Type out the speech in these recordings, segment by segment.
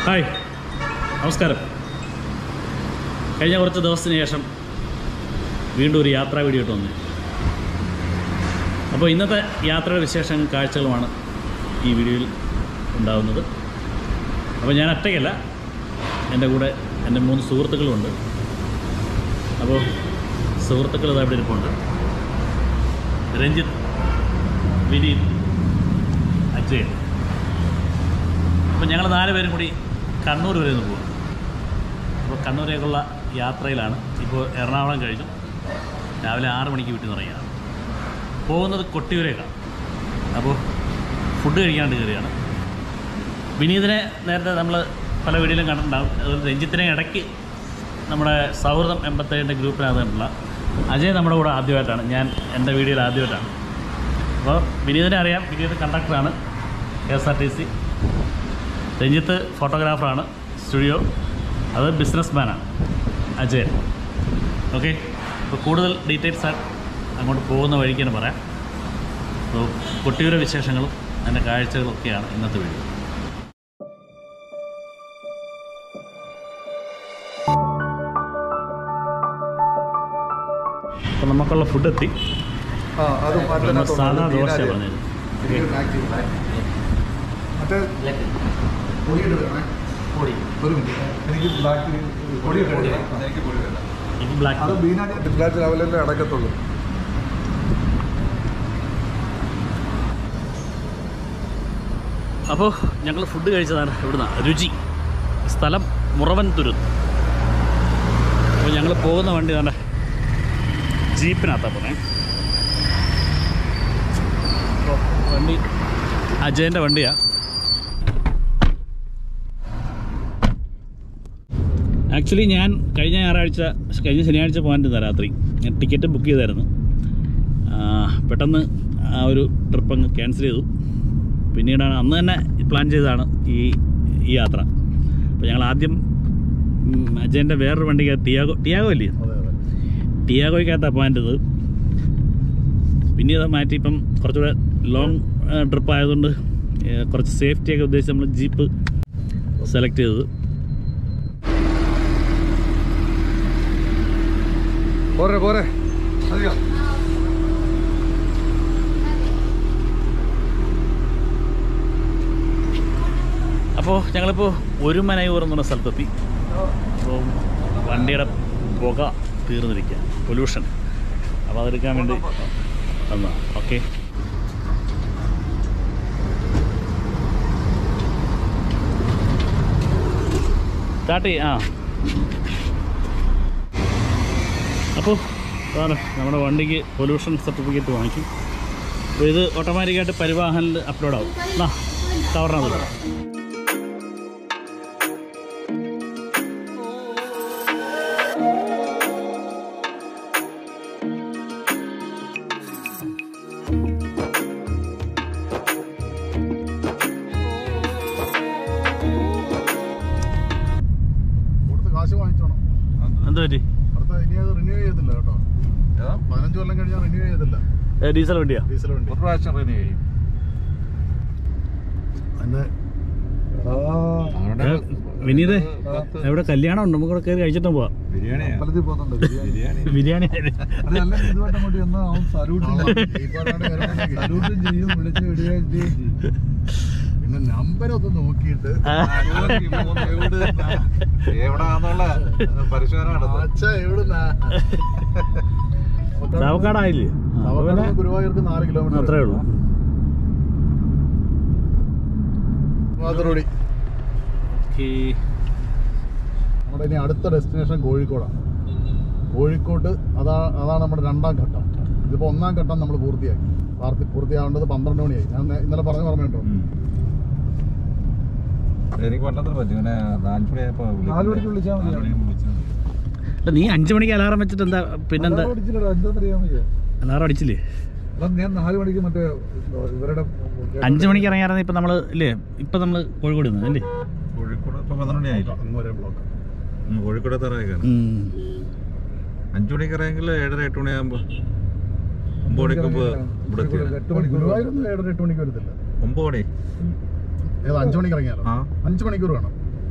Hi നമസ്കാരം കഴിഞ്ഞ കുറച്ച് ദിവസത്തിന് ശേഷം വീണ്ടും ഒരു യാത്രാ വീഡിയോ ഇട്ട് വന്നു അപ്പോൾ ഇന്നത്തെ യാത്രയുടെ വിശേഷങ്ങളും കാഴ്ചകളുമാണ് ഈ വീഡിയോയിൽ ഉണ്ടാകുന്നത് അപ്പോൾ ഞാൻ ഒറ്റയ്ക്കല്ല എൻ്റെ കൂടെ എൻ്റെ മൂന്ന് സുഹൃത്തുക്കളുമുണ്ട് അപ്പോൾ സുഹൃത്തുക്കൾ ഇതാ ഇവിടെ ഇരിപ്പുണ്ട് രഞ്ജിത്ത് വിനീത് അജയൻ അപ്പോൾ ഞങ്ങൾ നാല് പേരും കൂടി കണ്ണൂർ വരെ ഒന്ന് പോകും അപ്പോൾ കണ്ണൂരേക്കുള്ള യാത്രയിലാണ് ഇപ്പോൾ എറണാകുളം കഴിഞ്ഞു രാവിലെ ആറ് മണിക്ക് വീട്ടിൽ നിന്ന് ഇറങ്ങിയാണ് പോകുന്നത് കൊട്ടിയൂരേക്കാണ് അപ്പോൾ ഫുഡ് കഴിക്കാണ്ട് കയറിയാണ് വിനീതിനെ നേരത്തെ നമ്മൾ പല വീഡിയോയിലും കണ്ടിട്ടുണ്ടാവും അതുപോലെ രഞ്ജിത്തിനെ ഇടയ്ക്ക് നമ്മുടെ സൗഹൃദം എൺപത്തേഴിൻ്റെ ഗ്രൂപ്പിനകത്തുള്ള അജയ് നമ്മുടെ കൂടെ ആദ്യമായിട്ടാണ് ഞാൻ എൻ്റെ വീഡിയോയിൽ ആദ്യമായിട്ടാണ് അപ്പോൾ വിനീതിനെ അറിയാം വിനീത് കണ്ടക്ടറാണ് K S R T C Ranjith ഫോട്ടോഗ്രാഫറാണ് സ്റ്റുഡിയോ അത് ബിസിനസ് മാനാണ് അജയൻ ഓക്കെ അപ്പോൾ കൂടുതൽ ഡീറ്റെയിൽസ് അങ്ങോട്ട് പോകുന്ന വഴിക്ക് തന്നെ പറയാം അപ്പോൾ കൊട്ടിയൂര വിശേഷങ്ങളും അതിൻ്റെ കാഴ്ചകളും ഒക്കെയാണ് ഇന്നത്തെ വീഡിയോ അപ്പോൾ നമുക്കുള്ള ഫുഡ് എത്തി ആ അതും നമ്മൾ അതിനകത്തുണ്ട്. സാധാ ദോശ ബീനാരി. പറഞ്ഞത് ഇത് ബാക്ക് മറ്റേ പൊടിയിട്ട് വരണേ. ഒരു മിനിറ്റ്. എനിക്ക് ബ്ലാക്ക് പൊടിയിട്ട് വരണം. ഇത് അത് ബ്ലാക്ക് ബീനാരി തിങ്കളാഴ്ച രാവിലെ അടക്കത്തുള്ളൂ അപ്പോൾ ഞങ്ങൾ ഫുഡ് കഴിച്ചതാണ് ഇവിടുന്ന് രുചി സ്ഥലം മുറവൻ തുരുത്ത് അപ്പോൾ ഞങ്ങൾ പോകുന്ന വണ്ടി തന്നെ ജീപ്പിനകത്താണ് പോണേ അപ്പോൾ വണ്ടി അജയൻ്റെ വണ്ടിയാണ് ആക്ച്വലി ഞാൻ കഴിഞ്ഞ ഞായറാഴ്ച കഴിഞ്ഞ ശനിയാഴ്ച പോകാനിരുന്ന രാത്രി ഞാൻ ടിക്കറ്റ് ബുക്ക് ചെയ്തായിരുന്നു ആ, പെട്ടെന്ന് ആ ഒരു ട്രിപ്പ് അങ്ങ് ക്യാൻസൽ ചെയ്തു പിന്നീടാണ് അന്ന് തന്നെ പ്ലാൻ ചെയ്തതാണ് ഈ ഈ യാത്ര അപ്പോൾ ഞങ്ങൾ ആദ്യം ഉം, അജയൻ്റെ വേറൊരു വണ്ടിക്ക് ടിയാഗോ ടിയാഗോ അല്ലേ അതെ അതെ ടിയാഗോയ്ക്കകത്താണ് പോകാൻ ചെയ്തത് പിന്നെ അത് മാറ്റി ഇപ്പം കുറച്ചുകൂടെ ലോങ് ട്രിപ്പ് ആയതുകൊണ്ട് ഏ, കുറച്ച് സേഫ്റ്റിയൊക്കെ ഉദ്ദേശിച്ച് നമ്മൾ ജീപ്പ് സെലക്ട് ചെയ്തത് പോരെ പോരെ അതെയോ അപ്പോൾ ഞങ്ങളിപ്പോൾ ഒരു മനയൂർ എന്ന് പറഞ്ഞ സ്ഥലത്തെത്തി അപ്പോൾ വണ്ടിയുടെ പുക തീർന്നിരിക്കുക പൊല്യൂഷൻ അപ്പോൾ അതെടുക്കാൻ വേണ്ടി വന്ന ഓക്കെ സ്റ്റാർട്ട് ചെയ്യ ആ അപ്പോൾ അതാണ് നമ്മുടെ വണ്ടിക്ക് പൊല്യൂഷൻ സർട്ടിഫിക്കറ്റ് വാങ്ങിക്കും അപ്പോൾ ഇത് ഓട്ടോമാറ്റിക്കായിട്ട് പരിവാഹനിൽ അപ്ലോഡ് ആവും എന്നാ കവറിനകത്ത് കൊടുത്ത് കാശ് വാങ്ങിച്ചോണം എന്ത് പറ്റി അടുത്ത ഇനി അത് റിന്യൂ ചെയ്യത്തില്ല കേട്ടോ പതിനഞ്ച് കൊല്ലം കഴിഞ്ഞാൽ റിന്യൂ ചെയ്യത്തില്ല ഏ, ഡീസൽ വണ്ടിയാ ഡീസൽ വണ്ടി ഒരു പ്രാവശ്യം റിന്യൂ ചെയ്യും എന്നെ ഏ, വിനീതേ എവിടെ കല്യാണം ഉണ്ട് നമുക്ക് കയറി കഴിച്ചിട്ട് പോവാം ബിരിയാണിയാ അമ്പലത്തിൽ പോകുന്നുണ്ട് ബിരിയാണി ബിരിയാണി അല്ല അല്ലെങ്കിൽ ഇതുമായിട്ട് അങ്ങോട്ട് ചെന്ന് അവൻ സല്യൂട്ടും സല്യൂട്ടും ചെയ്യും വിളിച്ച് വിടുകയും ചെയ്യും പിന്നെ നമ്പർ ഒന്ന് നോക്കിയിട്ട് എവിടാന്നുള്ള പരിശോധന നടത്തും അച്ഛ എവിടുന്നാ ചാവക്കാടായില്ലേ ആ, അപ്പൊ പിന്നെ ഗുരുവായൂർക്ക് നാല് കിലോമീറ്റർ അത്രേ ഉള്ളൂ മാത്രോടി ഈ നമ്മുടെ ഇനി അടുത്ത ഡെസ്റ്റിനേഷൻ കോഴിക്കോടാണ് കോഴിക്കോട്ട് അതാ അതാണ് നമ്മുടെ രണ്ടാം ഘട്ടം ഇതിപ്പോൾ ഒന്നാം ഘട്ടം നമ്മൾ പൂർത്തിയാക്കി പാർട്ടി പൂർത്തിയാവേണ്ടത് പന്ത്രണ്ട് മണിയായി ഞാൻ നേ- ഇന്നലെ പറഞ്ഞു പറഞ്ഞിട്ടോ എനിക്ക് വട്ടത്തിൽ പറ്റും ഇങ്ങനെ നാല് മണിയായപ്പോ നാല് മണിക്ക് വിളിച്ചാൽ മതി. അല്ല, നീ അഞ്ചു മണിക്ക് അലാറം വെച്ചിട്ട് എന്താ പിന്നെന്താ അലാറം അടിച്ചില്ലേ ഞാൻ നാല് മണിക്ക് മറ്റേ ഇവരുടെ അഞ്ചു മണിക്ക് ഇറങ്ങിയായിരുന്നു ഇപ്പം നമ്മൾ ഇല്ലേ ഇപ്പം നമ്മൾ കോഴിക്കോട് നിന്ന് അല്ലേ കോഴിക്കോട് ഇപ്പൊ പന്ത്രണ്ട് മണിയായില്ല അങ്ങ് വരെ ബ്ലോക്ക് കോഴിക്കോട് ഇറങ്ങിയാണ് ഉം. അഞ്ചു മണിക്ക് ഇറങ്ങിയെങ്കിൽ ഏഴര എട്ട് മണിയാകുമ്പോ ഒമ്പത് മണിക്കുമ്പോ ഇവിടെ എത്തിയാണ് എട്ട് മണിക്കൂർ ഗുരുവായൂരൊന്നും ഏഴര എട്ട് മണിക്ക് വരത്തില്ല ഒമ്പത് മണി ഏത് അഞ്ചു മണിക്ക് ഇറങ്ങിയാലോ ആ അഞ്ച് മണിക്കൂർ വേണം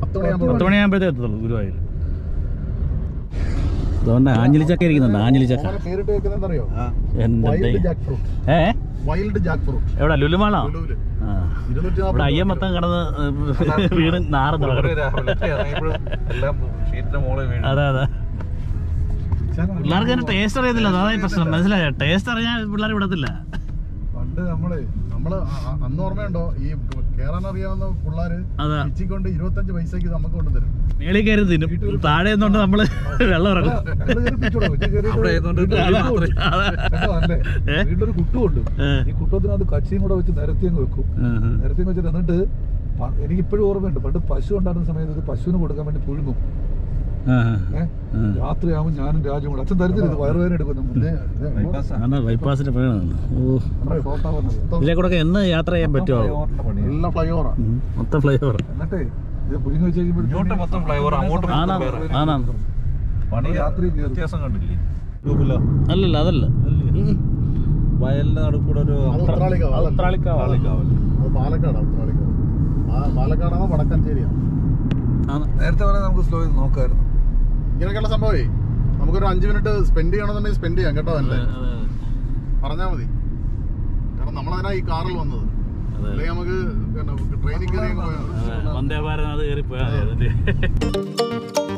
പത്ത് മണിയാകുമ്പോൾ പത്ത് മണിയാകുമ്പോഴത്തേ എത്തത്തുള്ളൂ ഗുരുവായൂർ അതുകൊണ്ട് ആഞ്ഞിലി ചക്ക ഇരിക്കുന്നുണ്ട് ആഞ്ഞിലി ചക്ക അവനെ പേരിട്ട് വെക്കുന്നത് അറിയോ എൻ്റെ വൈൽഡ് ദൈവം. ജാക്ക് ഫ്രൂട്ട് ഏ വൈൽഡ് ജാക്ക് ഫ്രൂട്ട് എവിടെ ലുലുമാളോ ലുലുവില് ആ ഇരുന്നൂറ്റി ഇവിടെ നാൽപ്പത് അയ്യം മൊത്തം കിടന്ന് വീണ് നാറുന്നു ഒരു രാവിലെ ഇറങ്ങിയപ്പോഴും എല്ലാം ഷീറ്റിന്റെ മോളെ വീണ് അതെ അതെ പിള്ളേർക്ക് അതിന്റെ ടേസ്റ്റ് അറിയത്തില്ല അതാണ് ഈ പ്രശ്നം മനസ്സിലായോ ടേസ്റ്റ് അറിയാൻ പിള്ളേർ വിടത്തില്ല പണ്ട് നമ്മള് നമ്മള് അ- അ- അന്ന് ഓർമ്മയുണ്ടോ ഈ കേറാൻ അറിയാവുന്ന പിള്ളേര് അതാ പിച്ചിക്കൊണ്ട് ഇരുപത്തഞ്ച് പൈസക്ക് നമുക്ക് കൊണ്ടുതരും മേളിൽ കയറി തിന്നും താഴെ നിന്നുകൊണ്ട് നമ്മള് വെള്ളം ഇറങ്ങും അവിടെ ആയതുകൊണ്ട് അതാ, അതാ. ഏ? വീട്ടിലൊരു കുട്ടുമുണ്ട് ഏ. ഈ കുട്ടത്തിനകത്ത് കച്ചിയും കൂടെ വെച്ച് നിരത്തി അങ്ങ് വെക്കും ആഹാ. നിരത്തി അങ്ങ് വെച്ചിട്ട് എന്നിട്ട് പ- എനിക്ക് ഇപ്പോഴും ഓർമ്മയുണ്ട് പണ്ട് പശു ഉണ്ടായിരുന്ന സമയത്ത് ഇത് പശുവിന് കൊടുക്കാൻ വേണ്ടി പുഴുങ്ങും ആഹാ. ഏഹ് ആ. രാത്രിയാകുമ്പോൾ ഞാനും രാജും കൂടെ അച്ഛൻ തരത്തില്ല ഇത് വയറുവേദന എടുക്കുന്നു ആണ് ബൈപ്പാസിന്റെ പണിയാണ് ഓ ഫോട്ടോ വന്നത് ഇതിലെ കൂടെ എന്ന് യാത്ര ചെയ്യാൻ പറ്റുമോ എല്ലാം ഫ്ലൈ ഓവറാ ഉം. മൊത്തം ഫ്ലൈഓവർ എന്നിട്ടേ ഇത് പുഴുങ്ങി വെച്ച് ഇങ്ങോട്ട് മൊത്തം ഫ്ലൈഓവർ അങ്ങോട്ട് മൊത്തം ആണാ വേറെ. ആണാ പണി രാത്രി കയറി. വ്യത്യാസം കണ്ടില്ലേ അല്ലല്ല അതല്ല ഉം. വയലിന്റെ നടുക്കൂടെ ഒരു അത് ഉത്രാളിക്കാവ് അതല്ല. ഉത്രാളിക്കാവ്. അത് പാലക്കാടാ ഉത്രാളിക്കാവ് ആ പാലക്കാടാണോ വടക്കഞ്ചേരിയാ ആണ്. നേരത്തെ പറയാൻ നമുക്ക് സ്ലോ ചെയ്ത് നോക്കായിരുന്നു ഇങ്ങനെയൊക്കെയുള്ള സംഭവമേ നമുക്കൊരു അഞ്ച് മിനിറ്റ് സ്പെൻഡ് ചെയ്യണമെന്നുണ്ടെങ്കിൽ സ്പെൻഡ് ചെയ്യാം കേട്ടോ അല്ലേ അതെ, അതെ, പറഞ്ഞാൽ മതി കാരണം നമ്മളതിനാ ഈ കാറിൽ വന്നത് അതെ. അല്ലെങ്കിൽ നമുക്ക് ട്രെയിനിൽ കയറി അങ്ങ് പോയാൽ മതി. അതെ. വന്ദേ ഭാരത് അത് കയറി പോയാൽ മതി അതിന്റെ.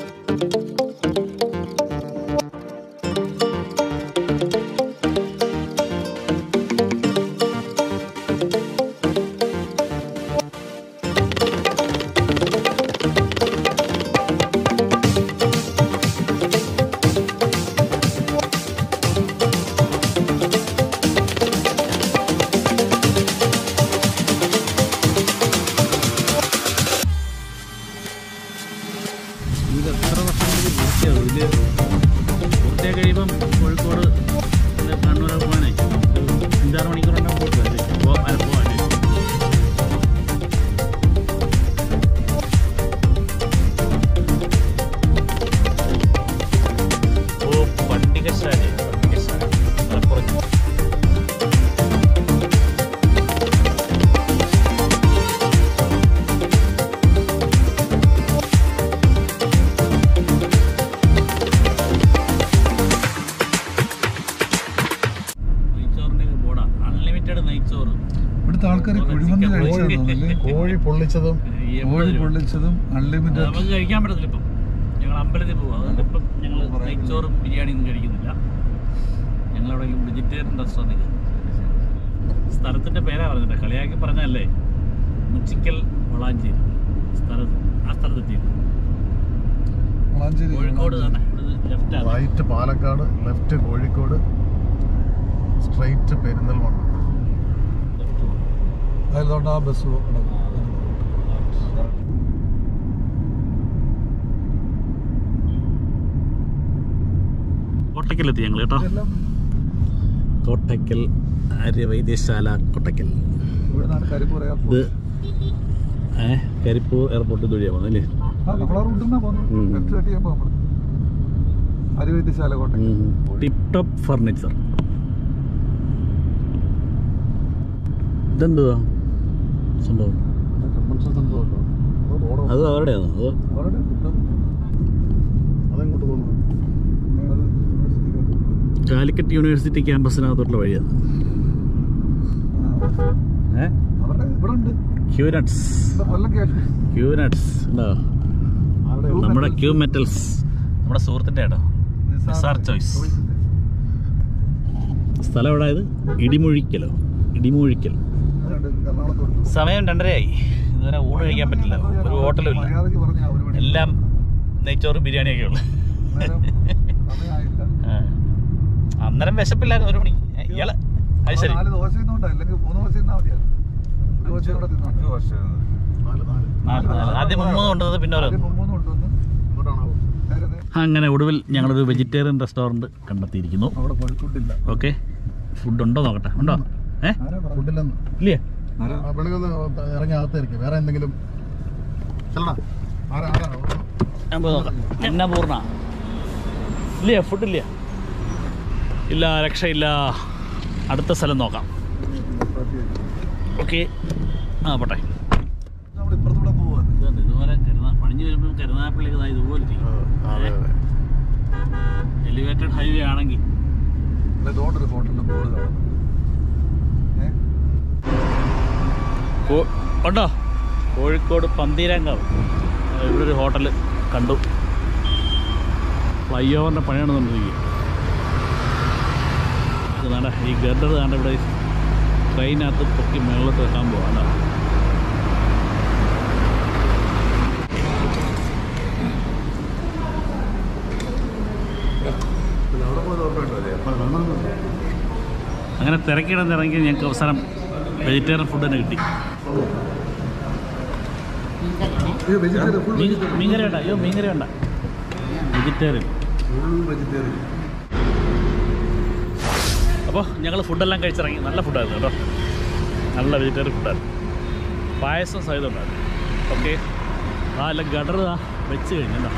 ഇത് എത്ര വർഷം കൊണ്ട് പൂർത്തിയാവും ഇതില് പൂർത്തിയായി കഴിയുമ്പം കോഴിക്കോട് പിന്നെ കണ്ണൂരൊക്കെ പോകാനേ ഒരു അഞ്ചാറ് മണിക്കൂർ ഉണ്ടാവും പോയിട്ട് വരും പോ പോകാൻ ഓ പണ്ടികശാല പണ്ടികശാല മലപ്പുറം നെയ്ച്ചോറിന്റെ ബോർഡാ അൺലിമിറ്റഡ് നെയ്ച്ചോറ് ഇവിടുത്തെ ആൾക്കാർ കുഴിമന്തി കഴിച്ചതെന്നല്ലേ കോഴി പൊള്ളിച്ചതും കോഴി പൊള്ളിച്ചതും അൺലിമിറ്റഡ് നമുക്ക് കഴിക്കാൻ പറ്റത്തില്ല ഇപ്പം ഞങ്ങൾ അമ്പലത്തിൽ പോകും അതുകൊണ്ട് ഇപ്പം ഞങ്ങൾ നെയ്ച്ചോറും ബിരിയാണിയും ഒന്നും കഴിക്കുന്നില്ല ഞങ്ങൾ എവിടെയെങ്കിലും വെജിറ്റേറിയൻ റെസ്റ്റോറൻറ്റ് സ്ഥലത്തിന്റെ പേരാ പറഞ്ഞിട്ട് കളിയാക്കി പറഞ്ഞല്ലേ മുച്ചിക്കൽ വളാഞ്ചേരി സ്ഥലത്ത് ആ സ്ഥലത്തെത്തി വളാഞ്ചേരി കോഴിക്കോട് തന്നെ ലെഫ്റ്റ് ആണ് right Palakkad left Kozhikode straight Perinthalmanna left പോകും അതിലോട്ട് ആ ബസ് കോട്ടയ്ക്കലെത്തി ഞങ്ങൾ കേട്ടോ കോട്ടയ്ക്കൽ ആര്യവൈദ്യശാല കോട്ടയ്ക്കൽ ഇവിടുന്നാണ് കരിപ്പൂർ ഇത് എയർപോർട്ട് ഏ കരിപ്പൂർ എയർപോർട്ട് ഇതുവഴിയാ പോകുന്നല്ലേ ആ നമ്മളെ റൂട്ടിന്നാ പോകുന്നത് ഉം. ലെഫ്റ്റ് കട്ട് ചെയ്യാൻ പോകുമ്പോൾ Aryavaidyasala Kottayam tip top furniture ഇതെന്തുവാ സംഭവം കൺവെൻഷൻ സെന്റർ കേട്ടോ അത് റോഡ് അത് അവരുടെയാണോ അതോ അവിടെ കിട്ടും. അതെങ്ങോട്ട് പോകുന്നു അത് യൂണിവേഴ്സിറ്റിക്കകത്ത്. കാലിക്കറ്റ് യൂണിവേഴ്സിറ്റി ക്യാമ്പസിനകത്തോട്ടുള്ള വഴിയാണ് ആ, ഏ അവരുടെ ഇവിടെ ഉണ്ട് ക്യൂനട്സ് ഇവിടെ കൊല്ലം ക്യാഷ് ക്യൂനട്സ് ഉണ്ടോ നമ്മുടെ ക്യൂ മെറ്റൽസ് നമ്മുടെ സുഹൃത്തിൻ്റെ കേട്ടോ നിസാർ ചോയ്സ് സ്ഥലം എവിടെ ഇത് ഇടിമുഴിക്കലോ ഇടിമുഴിക്കൽ എറണാകുളത്തോട്ട് സമയം രണ്ടരയായി ഇതുവരെ ഊണ് കഴിക്കാൻ പറ്റില്ല ഒരു ഹോട്ടലും ഇല്ല മര്യാദയ്ക്ക് പറഞ്ഞ ഒരു മണി എല്ലാം നെയ്ച്ചോറും ബിരിയാണിയൊക്കെ ഉള്ളു നേരം സമയമായില്ല ആ. അന്നേരം വിശപ്പില്ലായിരുന്നു ഒരു മണി ഏ, ഇയാള് അത് ശരി നാല് ദോശ തിന്നോട്ടെ അല്ലെങ്കിൽ മൂന്ന് ദോശ തിന്നാ മതിയായിരുന്നു ഒരു ദോശ കൂടെ തിന്നോട്ടെ അഞ്ച് വർഷം നാല് നാല് നാല് നാല്. ആദ്യം മൂന്ന് കൊണ്ടുവന്നത് പിന്നെ ഓരോ ആദ്യം മൂന്ന് കൊണ്ടുവന്ന് ഇങ്ങോട്ടാണോ നേരെ ദേ അങ്ങനെ ഒടുവിൽ ഞങ്ങളൊരു വെജിറ്റേറിയൻ റെസ്റ്റോറൻറ്റ് കണ്ടെത്തിയിരിക്കുന്നു അവിടെ ഫുഡില്ല ഓക്കെ ഫുഡ് ഉണ്ടോ നോക്കട്ടെ ഉണ്ടോ ഏ ആരാ പറഞ്ഞത്? ഫുഡില്ലെന്ന് ഇല്ലേ ആ പെണ്ണുങ്ങൾ ഇറങ്ങി അകത്തായിരിക്കും വേറെ എന്തെങ്കിലും ചെല്ലടാ ആരാ ആരാ ഞാൻ പോയി നോക്കാം എന്നാ പൂർണ്ണ ഇല്ല ഫുഡ് ഇല്ല ഇല്ല രക്ഷയില്ല അടുത്ത സ്ഥലം നോക്കാം ഓക്കെ ആ പോട്ടെ നമ്മുടെ ഇപ്പുറത്തൂടെ പോവാ ഇതുപോലെ കരുതാൻ പണി മഞ്ഞ് വരുമ്പോൾ കരുനാഗപ്പള്ളിക്ക് ഇതാ ഇതുപോലെ ഇരിക്കും അതെ അതെ എലിവേറ്റഡ് ഹൈവേ ആണെങ്കിൽ ഇതുകൊണ്ടൊരു ഹോട്ടലിൽ ബോർഡ് കാണുന്നു ഏ? ഉണ്ടോ കോഴിക്കോട് പന്തീരങ്കാവ് ആ, ഇവിടെ ഒരു ഹോട്ടൽ കണ്ടു ഫ്ലൈ ഓവറിൻ്റെ പണിയാണ് നടന്നിരിക്കുക ഇത് വേണ്ട ഈ ഗർഡർ വേണ്ട ഇവിടെ ട്രെയിനകത്ത് പൊക്കി മുകളിലോട്ട് വെക്കാൻ പോവാണ് അങ്ങനെ തിരക്കിടന്ന് ഇറങ്ങി ഞങ്ങൾക്ക് അവസാനം വെജിറ്റേറിയൻ ഫുഡ് തന്നെ കിട്ടി ഇത് വെജിറ്റേറിയൻ ഫുൾ മീൻ മീൻകറി വേണ്ട അയ്യോ മീൻകറി വേണ്ട വെജിറ്റേറിയൻ ഫുൾ വെജിറ്റേറിയൻ അപ്പോൾ ഞങ്ങൾ ഫുഡെല്ലാം കഴിച്ചിറങ്ങി നല്ല ഫുഡായിരുന്നു കേട്ടോ നല്ല വെജിറ്റേറിയൻ ഫുഡായിരുന്നു പായസം സഹിതം ഉണ്ടായിരുന്നു ഓക്കെ ആ അല്ല ഗഡർ ആ വെച്ച് കഴിഞ്ഞു എന്താ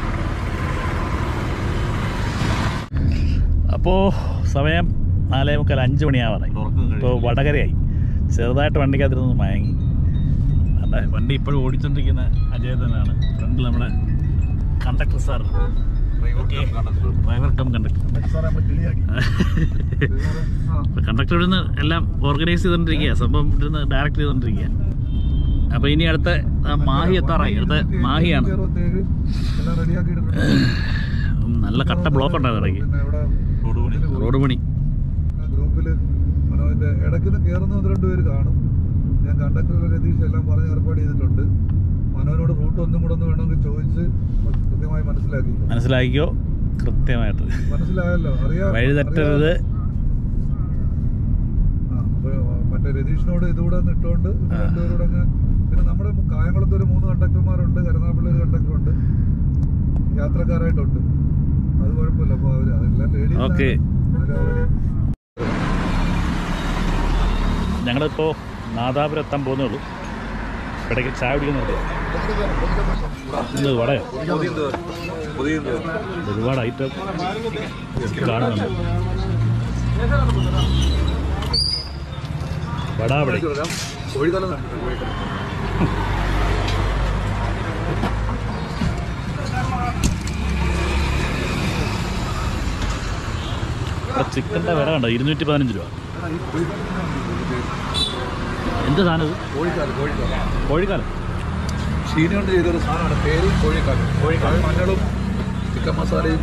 അപ്പോൾ സമയം നാലേ മുക്കാൽ അഞ്ച് മണിയാവാറായി തുറക്കം ഇപ്പോൾ കഴിഞ്ഞു. വടകരയായി ചെറുതായിട്ട് വണ്ടിക്കകത്തിരുന്ന് മയങ്ങി അതെ വണ്ടി ഇപ്പോഴും ഓടിച്ചോണ്ടിരിക്കുന്ന അജയ് തന്നെയാണ് ഫ്രണ്ടിൽ നമ്മുടെ conductor sir okay driver cum conductor സാറേ നമ്മൾ കിളിയാക്കി അപ്പോൾ കണ്ടക്ടർ ഇവിടുന്ന് എല്ലാം ഓർഗനൈസ് ചെയ്തുകൊണ്ടിരിക്കുക സംഭവം ഇവിടുന്ന് ഡയറക്റ്റ് ചെയ്തുകൊണ്ടിരിക്കുക അപ്പോൾ ഇനി അടുത്ത ആ, മാഹി എത്താറായി അടുത്ത മാഹിയാണ് അറുപത്തേഴ് എല്ലാം റെഡിയാക്കിയിട്ടുണ്ട് ഉം, നല്ല കട്ട ബ്ലോക്ക് ഉണ്ടായിരുന്നു ഇടയ്ക്ക് പിന്നെ ഇവിടെ റോഡ് പണി. റോഡ് പണി ഗ്രൂപ്പിൽ മനോജിന്റെ ഇടയ്ക്ക് നിന്ന് കയറുന്ന ഒന്ന് രണ്ട് പേര് കാണും ഞാൻ കണ്ടക്ടർ രതീഷ് എല്ലാം പറഞ്ഞ് ഏർപ്പാട് ചെയ്തിട്ടുണ്ട് മനോനോട് റൂട്ട് ഒന്നും കൂടെ ഒന്ന് വേണമെങ്കിൽ ചോദിച്ച് കൃത്യമായി മനസ്സിലാക്കി മനസ്സിലാക്കിയോ കൃത്യമായിട്ട് മനസ്സിലായല്ലോ അറിയാം വഴി തെറ്റരുത് ആ, അപ്പൊ മറ്റേ രതീഷിനോട് ഇതുകൂടെ ഒന്ന് ഇട്ടുകൊണ്ട് ഇത് ആ. രണ്ടുപേരോട് അങ്ങ് പിന്നെ നമ്മുടെ കായംകുളത്ത് ഒരു മൂന്ന് കണ്ടക്ടർമാരുണ്ട് കരുനാഗപ്പള്ളി ഒരു കണ്ടക്ടറുണ്ട് യാത്രക്കാരായിട്ടുണ്ട് അത് കുഴപ്പമില്ല അപ്പൊ അവര് അതെല്ലാം ലേഡീസ് Okay. അവര് ഞങ്ങളിപ്പോൾ നാദാപുരം എത്താൻ പോകുന്നേ ഉള്ളൂ ഇടയ്ക്ക് ചായ കുടിക്കുന്നുണ്ട് ഇന്ന് വടയോ ഒരുപാട് ഐറ്റം കാണുന്നുണ്ട് വട അവിടെ കോഴിക്കാലം ഇവിടെ ചിക്കൻ്റെ വില കണ്ടോ ഇരുന്നൂറ്റി പതിനഞ്ച് രൂപ എന്ത് സാധനം ഇത് കോഴിക്കാലം കോഴിക്കാലം കോഴിക്കാലം ഷീന കൊണ്ട് ചെയ്തൊരു സാധനമാണ് പേര് കോഴിക്കാലം കോഴിക്കാലം മഞ്ഞളും ചിക്കൻ മസാലയും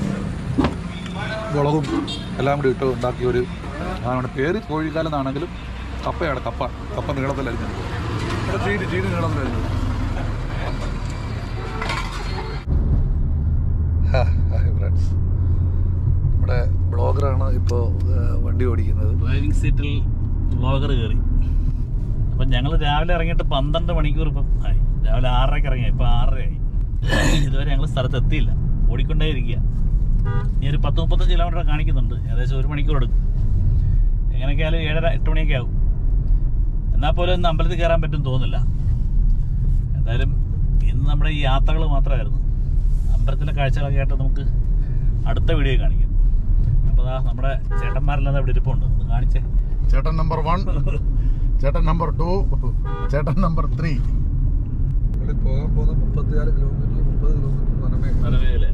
മുളകും എല്ലാം കൂടി ഇട്ട് ഉണ്ടാക്കിയ ഒരു സാധനമാണ് പേര് കോഴിക്കാലം എന്നാണെങ്കിലും കപ്പയാണ് കപ്പ കപ്പ നീളത്തിലായിരിക്കും ചീനി ചീനി നീളത്തിലായിരിക്കും ഫ്രണ്ട്സ് നമ്മുടെ ബ്ലോഗറാണ് ഇപ്പോൾ വണ്ടി ഓടിക്കുന്നത് ഡ്രൈവിംഗ് സീറ്റിൽ വ്ളോഗർ കയറി അപ്പം ഞങ്ങൾ രാവിലെ ഇറങ്ങിയിട്ട് പന്ത്രണ്ട് മണിക്കൂർ ഇപ്പം ആയി രാവിലെ ആറരയ്ക്ക് ഇറങ്ങി ഇപ്പം ആറരയായി ഇതുവരെ ഞങ്ങൾ സ്ഥലത്ത് എത്തിയില്ല ഓടിക്കൊണ്ടേ ഇരിക്കുക ഇനി ഒരു പത്ത് മുപ്പത്തഞ്ച് കിലോമീറ്റർ കാണിക്കുന്നുണ്ട് ഏകദേശം ഒരു മണിക്കൂർ എടുക്കും എങ്ങനെയൊക്കെ ആയാലും ഏഴര എട്ട് മണിയൊക്കെ ആവും എന്നാൽ പോലും ഇന്ന് അമ്പലത്തിൽ കയറാൻ പറ്റും തോന്നുന്നില്ല എന്തായാലും ഇന്ന് നമ്മുടെ ഈ യാത്രകൾ മാത്രമായിരുന്നു അമ്പലത്തിലെ കാഴ്ചകളൊക്കെ ആയിട്ട് നമുക്ക് അടുത്ത വീഡിയോ കാണിക്കാം അപ്പോൾ അതാ നമ്മുടെ ചേട്ടന്മാരെല്ലാം ഇവിടെ ഇരിപ്പുണ്ട് ഒന്ന് കാണിച്ചേ ചേട്ടൻ നമ്പർ വൺ ചേട്ടൻ നമ്പർ ടു ചേട്ടൻ നമ്പർ ത്രീ ഇവിടെ പോകാൻ പോകുന്ന മുപ്പത്തിയാറ് കിലോമീറ്റർ മുപ്പത് കിലോമീറ്റർ വനമേ മലവേല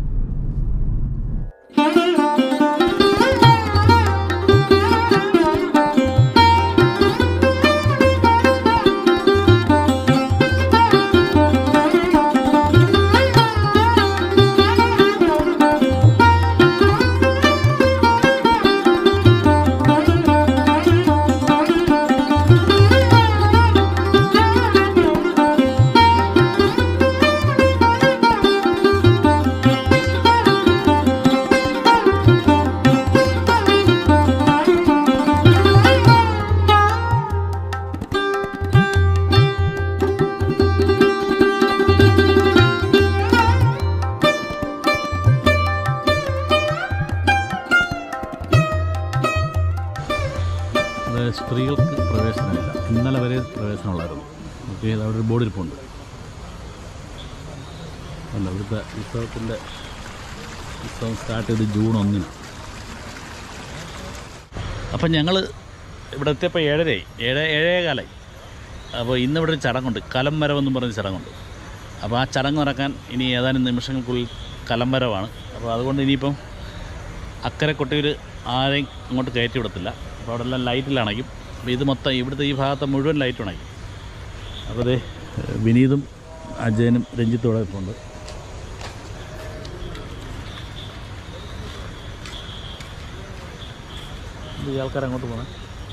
അത് സ്ത്രീകൾക്ക് പ്രവേശനമില്ല ഇന്നലെ വരെ പ്രവേശനമുള്ളായിരുന്നു ഓക്കെ അവിടെ ഒരു ബോർഡ് ഇരിപ്പുണ്ട് അല്ല ഇവിടുത്തെ ഉത്സവത്തിൻ്റെ ഉത്സവം സ്റ്റാർട്ട് ചെയ്ത് ജൂൺ ഒന്നിന് അപ്പം ഞങ്ങൾ ഇവിടെ എത്തിയപ്പോൾ ഏഴരയായി ഏഴ് ഏഴേ കാലായി അപ്പോൾ ഇന്ന് ഇവിടെ ഒരു ചടങ്ങുണ്ട് കലം മരമെന്നും പറഞ്ഞ ചടങ്ങുണ്ട് അപ്പോൾ ആ ചടങ്ങ് നടക്കാൻ ഇനി ഏതാനും നിമിഷങ്ങൾക്കുള്ളിൽ കലംവരവാണ് അപ്പോൾ അതുകൊണ്ട് ഇനിയിപ്പം അക്കരെ കൊട്ടിയൂർ ആരെയും അങ്ങോട്ട് കയറ്റി വിടത്തില്ല അപ്പോൾ അവിടെ എല്ലാം ലൈറ്റിലണയ്ക്കും അപ്പോൾ ഇത് മൊത്തം ഇവിടുത്തെ ഈ ഭാഗത്തെ മുഴുവൻ ലൈറ്റും അണയ്ക്കും അപ്പോൾ ഇത് വിനീതും അജയനും രഞ്ജിത്തും ഇവിടെ ഇപ്പോൾ ഉണ്ട് ഈ ആൾക്കാർ അങ്ങോട്ട് പോകണം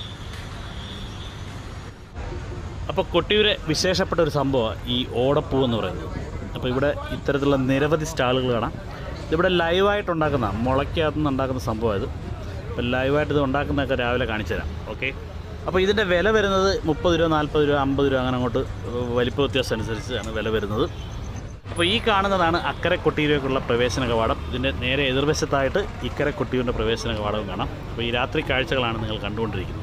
അപ്പോൾ കൊട്ടിയൂരെ വിശേഷപ്പെട്ട ഒരു സംഭവമാണ് ഈ ഓടപ്പൂ എന്ന് പറയുന്നത് അപ്പോൾ ഇവിടെ ഇത്തരത്തിലുള്ള നിരവധി സ്റ്റാളുകൾ കാണാം ഇതിവിടെ ലൈവായിട്ട് ഉണ്ടാക്കുന്ന മുളയ്ക്കകത്ത് നിന്ന് ഉണ്ടാക്കുന്ന സംഭവം ഇത് അപ്പോൾ ലൈവായിട്ട് ഇത് ഉണ്ടാക്കുന്നതൊക്കെ രാവിലെ കാണിച്ചു തരാം ഓക്കെ അപ്പോൾ ഇതിൻ്റെ വില വരുന്നത് മുപ്പത് രൂപ നാൽപ്പത് രൂപ അമ്പത് രൂപ അങ്ങനെ അങ്ങോട്ട് വലിപ്പ വ്യത്യാസം അനുസരിച്ചാണ് വില വരുന്നത് അപ്പോൾ ഈ കാണുന്നതാണ് അക്കരെ കൊട്ടിയൂരേക്കുള്ള പ്രവേശന കവാടം ഇതിൻ്റെ നേരെ എതിർവശത്തായിട്ട് ഇക്കരെ കൊട്ടിയൂരിൻ്റെ പ്രവേശന കവാടവും കാണാം അപ്പോൾ ഈ രാത്രി കാഴ്ചകളാണ് നിങ്ങൾ കണ്ടുകൊണ്ടിരിക്കുന്നത്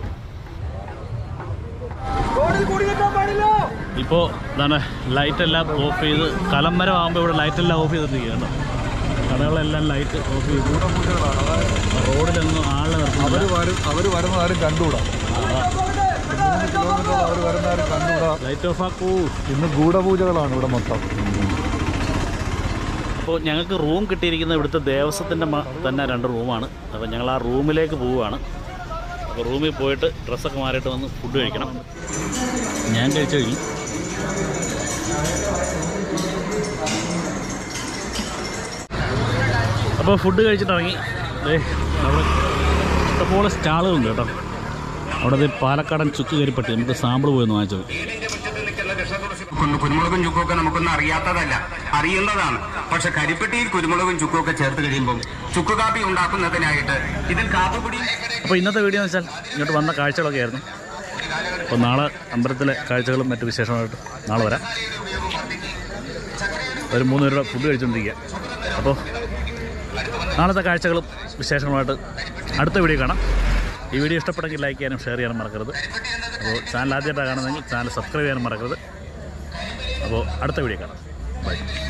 ഇപ്പോൾ എന്താണ് ലൈറ്റെല്ലാം ഓഫ് ചെയ്ത് കലംബരം ആകുമ്പോൾ ഇവിടെ ലൈറ്റെല്ലാം ഓഫ് ചെയ്തിട്ടിരിക്കുകയാണ് കടകളെല്ലാം ലൈറ്റ് ഓഫ് ചെയ്തു റോഡിലൊന്നും ആളെ നിർത്തുന്നില്ല അവര് വരും അവര് വരുന്ന ആരും കണ്ടുകൂടാ മൂന്ന് കിലോമീറ്റർ അവർ വരുന്ന ആരും കണ്ടുകൂടാ ലൈറ്റ് ഓഫ് ആക്കൂ ഇന്ന് ഗൂഢപൂജകളാണ് ഇവിടെ മൊത്തം അപ്പോൾ ഞങ്ങൾക്ക് റൂം കിട്ടിയിരിക്കുന്നത് ഇവിടുത്തെ ദേവസ്വത്തിൻ്റെ മ- തന്നെ രണ്ട് റൂമാണ് അപ്പോൾ ഞങ്ങൾ ആ റൂമിലേക്ക് പോവുകയാണ് അപ്പോൾ റൂമിൽ പോയിട്ട് ഡ്രസ്സൊക്കെ മാറിയിട്ട് വന്ന് ഫുഡ് കഴിക്കണം ഞാൻ കഴിച്ചു കഴിഞ്ഞു അപ്പോൾ ഫുഡ് കഴിച്ചിട്ട് ഇറങ്ങി ദേ അവിടെ ഇഷ്ടംപോലെ സ്റ്റാളുകളുണ്ട് കേട്ടോ അവിടെ ദേ പാലക്കാടൻ ചുക്ക് കരിപ്പട്ടി നമുക്ക് സാമ്പിൾ പോയെന്ന് വാങ്ങിച്ചത് കുന്നു- കുരുമുളകും ചുക്കൊക്കെ നമുക്കൊന്നും അറിയാത്തതല്ല അറിയുന്നതാണ് പക്ഷെ കരിപ്പെട്ടിയിൽ കുരുമുളകും ചുക്കൊക്കെ ചേർത്ത് കഴിയുമ്പോൾ ചുക്ക് കാപ്പി ഉണ്ടാക്കുന്നതിനായിട്ട് ഇതിൽ കാപ്പുപൊടി അപ്പോൾ ഇന്നത്തെ വീഡിയോ എന്ന് വെച്ചാൽ ഇങ്ങോട്ട് വന്ന കാഴ്ചകളൊക്കെ ആയിരുന്നു അപ്പോൾ നാളെ അമ്പലത്തിലെ കാഴ്ചകളും മറ്റു വിശേഷമായിട്ട് നാളെ വരാം ഒരു മൂന്ന് പേരുടെ ഫുഡ് കഴിച്ചുകൊണ്ടിരിക്കുക അപ്പോൾ നാളത്തെ കാഴ്ചകളും വിശേഷങ്ങളുമായിട്ട് അടുത്ത വീഡിയോ കാണാം ഈ വീഡിയോ ഇഷ്ടപ്പെട്ടെങ്കിൽ ലൈക്ക് ചെയ്യാനും ഷെയർ ചെയ്യാനും മറക്കരുത് അപ്പോൾ ചാനൽ ആദ്യമായിട്ടാണ് കാണുന്നതെങ്കിൽ ചാനൽ സബ്സ്ക്രൈബ് ചെയ്യാനും മറക്കരുത് അപ്പോൾ അടുത്ത വീഡിയോ കാണാം ബൈ